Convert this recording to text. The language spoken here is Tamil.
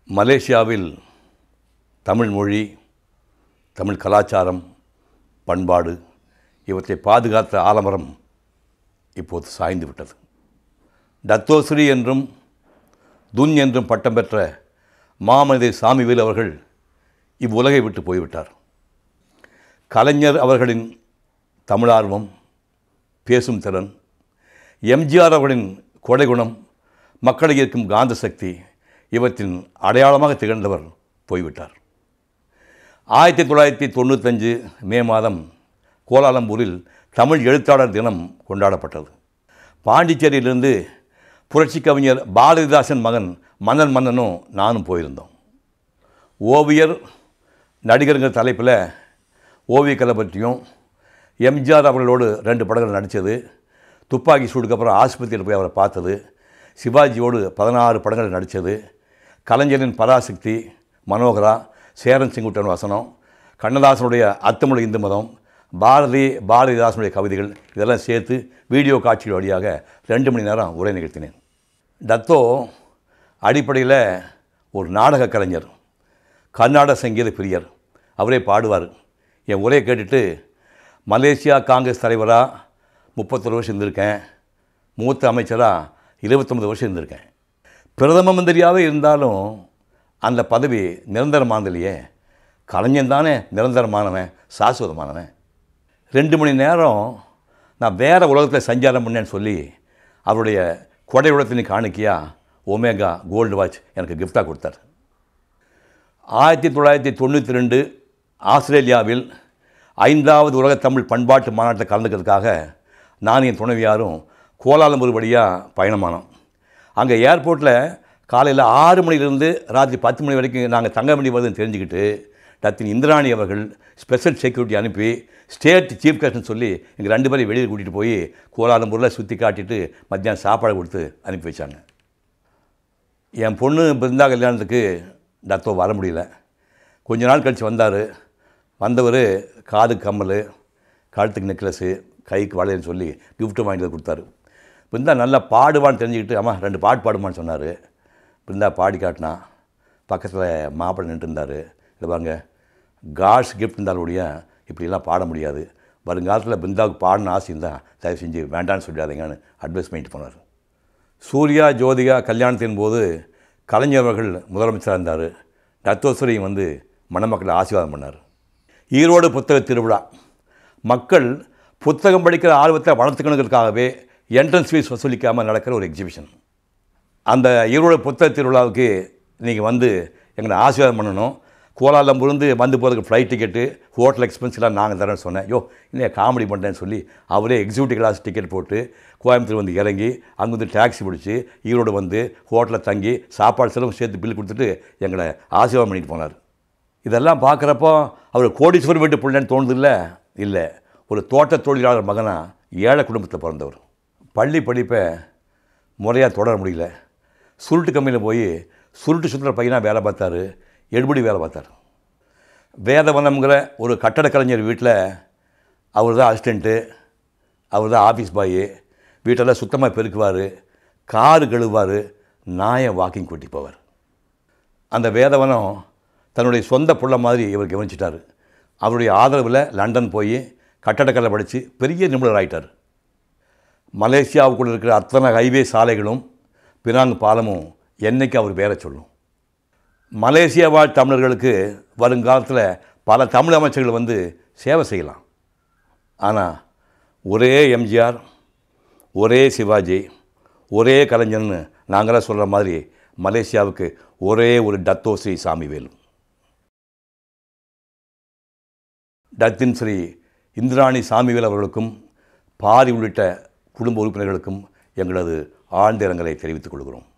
மலேசியாவில் தமிழ் மொழி தமிழ் கலாச்சாரம் பண்பாடு இவற்றை பாதுகாத்த ஆலமரம் இப்போது சாய்ந்து விட்டது டத்தோஸ்ரீ என்றும் துன் என்றும் பட்டம் பெற்ற மாமனிதை சாமிவேல் அவர்கள் இவ்வுலகை விட்டு போய்விட்டார் கலைஞர் அவர்களின் தமிழார்வம் பேசும் திறன் எம்ஜிஆர் அவர்களின் கொடைகுணம் மக்களை ஈர்க்கும் காந்த சக்தி இவற்றின் அடையாளமாக திகழ்ந்தவர் போய்விட்டார் ஆயிரத்தி தொள்ளாயிரத்தி தொண்ணூத்தஞ்சு மே மாதம் கோலாலம்பூரில் தமிழ் எழுத்தாளர் தினம் கொண்டாடப்பட்டது பாண்டிச்சேரியிலிருந்து புரட்சி கவிஞர் பாரதிதாசன் மகன் மன்னன் மன்னனும் நானும் போயிருந்தோம் ஓவியர் நடிகருங்கிற தலைப்பில் ஓவியக்கலை பற்றியும் எம்ஜிஆர் அவர்களோடு ரெண்டு படங்கள் நடித்தது துப்பாக்கி சூடுக்கு அப்புறம் ஆஸ்பத்திரியில் போய் அவரை பார்த்தது சிவாஜியோடு பதினாறு படங்கள் நடித்தது கலைஞரின் பராசக்தி மனோகரா சேரன் செங்குட்டன் வசனம் கண்ணதாசனுடைய அத்துமொழி இந்து மதம் பாரதி பாரதிதாசனுடைய கவிதைகள் இதெல்லாம் சேர்த்து வீடியோ காட்சிகள் வழியாக ரெண்டு மணி நேரம் உரை நிகழ்த்தினேன் டத்தோ அடிப்படையில் ஒரு நாடக கலைஞர் கர்நாடக சங்கீத பிரியர் அவரே பாடுவார் என் உரையை கேட்டுட்டு மலேசியா காங்கிரஸ் தலைவராக முப்பத்தொரு வருஷம் இருந்திருக்கேன் மூத்த அமைச்சராக இருபத்தொம்பது வருஷம் இருந்திருக்கேன் பிரதம மந்திரியாகவே இருந்தாலும் அந்த பதவி நிரந்தரமானது இல்லையே கலைஞன் தானே நிரந்தரமானவன் சாஸ்வதமானவன் ரெண்டு மணி நேரம் நான் வேறு உலகத்தில் சஞ்சாரம் பண்ணேன்னு சொல்லி அவருடைய கொடை உலகத்தின் காணிக்கையாக ஒமேகா கோல்டு வாட்ச் எனக்கு கிஃப்டாக கொடுத்தார் ஆயிரத்தி தொள்ளாயிரத்தி தொண்ணூற்றி ரெண்டு ஆஸ்திரேலியாவில் ஐந்தாவது உலக தமிழ் பண்பாட்டு மாநாட்டில் கலந்துக்கிறதுக்காக நான் என் துணைவியாரும் கோலாலம்பூர் வழியாக பயணமானோம் அங்கே ஏர்போர்ட்டில் காலையில் ஆறு மணிலேருந்து ராத்திரி பத்து மணி வரைக்கும் நாங்கள் தங்க வேண்டி வருதுன்னு தெரிஞ்சுக்கிட்டு டத்தின் இந்திராணி அவர்கள் ஸ்பெஷல் செக்யூரிட்டி அனுப்பி ஸ்டேட் சீஃப் கெஸ்ட்னு சொல்லி எங்கள் ரெண்டு பேரையும் வெளியில் கூட்டிகிட்டு போய் கோலாலம்பூரில் சுற்றி காட்டிட்டு மத்தியானம் சாப்பாடு கொடுத்து அனுப்பி வச்சாங்க என் பொண்ணு பிருந்தா கல்யாணத்துக்கு டத்தோ வர முடியல கொஞ்ச நாள் கழித்து வந்தார் வந்தவர் காது கம்மல் கழுத்துக்கு நெக்லஸ்ஸு கைக்கு வளையல்னு சொல்லி கிஃப்ட்டு வாங்கிட்டு வந்து கொடுத்தாரு பிருந்தா நல்லா பாடுவான்னு தெரிஞ்சுக்கிட்டு அம்மா ரெண்டு பாட்டு பாடுமான்னு சொன்னார் பிருந்தா பாடி காட்டினா பக்கத்தில் மாப்பிள்ளை நின்று இருந்தார் இல்லை பாருங்க காட்ஸ் கிஃப்ட் இருந்தாலுடைய இப்படிலாம் பாட முடியாது வருங்காலத்தில் பிருந்தாவுக்கு பாடணும் ஆசை இருந்தால் தயவு செஞ்சு வேண்டான்னு சொல்லிடாதீங்கன்னு அட்வைஸ் பண்ணிட்டு போனார் சூர்யா ஜோதிகா கல்யாணத்தின் போது கலைஞர் அவர்கள் முதலமைச்சராக இருந்தார் டத்தோஸ்வரி வந்து மணமக்களை ஆசீர்வாதம் பண்ணார் ஈரோடு புத்தக திருவிழா மக்கள் புத்தகம் படிக்கிற ஆர்வத்தை வளர்த்துக்கணுங்கிறதுக்காகவே என்ட்ரன்ஸ் ஃபீஸ் வசூலிக்காமல் நடக்கிற ஒரு எக்ஸிபிஷன் அந்த ஈரோடு புத்தக திருவிழாவுக்கு நீங்கள் வந்து எங்களை ஆசீர்வாதம் பண்ணணும் கோலாலம்பூர்ந்து வந்து போகிறதுக்கு ஃப்ளைட் டிக்கெட்டு ஹோட்டல் எக்ஸ்பென்ஸ்லாம் நாங்கள் தரேன்னு சொன்னேன் யோ இல்லை காமெடி பண்ணுறேன்னு சொல்லி அவரே எக்ஸிக்யூட்டிவ் கிளாஸ் டிக்கெட் போட்டு கோயம்புத்தூர் வந்து இறங்கி அங்கேருந்து டாக்ஸி பிடிச்சி ஈரோடு வந்து ஹோட்டலில் தங்கி சாப்பாடு செலவு சேர்த்து பில் கொடுத்துட்டு எங்களை ஆசீர்வாதம் பண்ணிட்டு போனார் இதெல்லாம் பார்க்குறப்போ அவர் கோடீஸ்வரர் வீட்டு பிள்ளைன்னு தோணுது இல்லை இல்லை ஒரு தோட்ட தொழிலாளர் மகனாக ஏழை குடும்பத்தில் பிறந்தவர் பள்ளி படிப்பை முறையாக தொடர முடியல சுருட்டு கம்பெனியில் போய் சுருட்டு சுற்றுற பையனாக வேலை பார்த்தாரு எடுபடி வேலை பார்த்தார் வேதவனம்ங்கிற ஒரு கட்டட கலைஞர் வீட்டில் அவர் தான் அசிஸ்டண்ட்டு அவர் தான் ஆஃபீஸ் பாய் வீட்டெல்லாம் சுத்தமாக பெருக்குவார் காரு கழுவார் நாயை வாக்கிங் கூட்டி போவார் அந்த வேதவனம் தன்னுடைய சொந்த புள்ள மாதிரி இவர் கவனிச்சிட்டார் அவருடைய ஆதரவில் லண்டன் போய் கட்டடக்கலை படித்து பெரிய நிபுணர் ஆகிட்டார் மலேசியாவுக்குள்ள இருக்கிற அத்தனை ஹைவே சாலைகளும் பினாங் பாலமும் என்னைக்கு அவர் பேரை சொல்லும் மலேசியா வாழ் தமிழர்களுக்கு வருங்காலத்தில் பல தமிழ் அமைச்சர்கள் வந்து சேவை செய்யலாம் ஆனால் ஒரே எம்ஜிஆர் ஒரே சிவாஜி ஒரே கலைஞர்னு நாங்களாம் சொல்கிற மாதிரி மலேசியாவுக்கு ஒரே ஒரு டத்தோஸ்ரீ சாமிவேலு டத்தின் ஸ்ரீ இந்திராணி சாமிவேல் அவர்களுக்கும் பாரி உள்ளிட்ட குடும்ப உறுப்பினர்களுக்கும் எங்களது ஆழ்ந்த இரங்கலை தெரிவித்துக் கொள்கிறோம்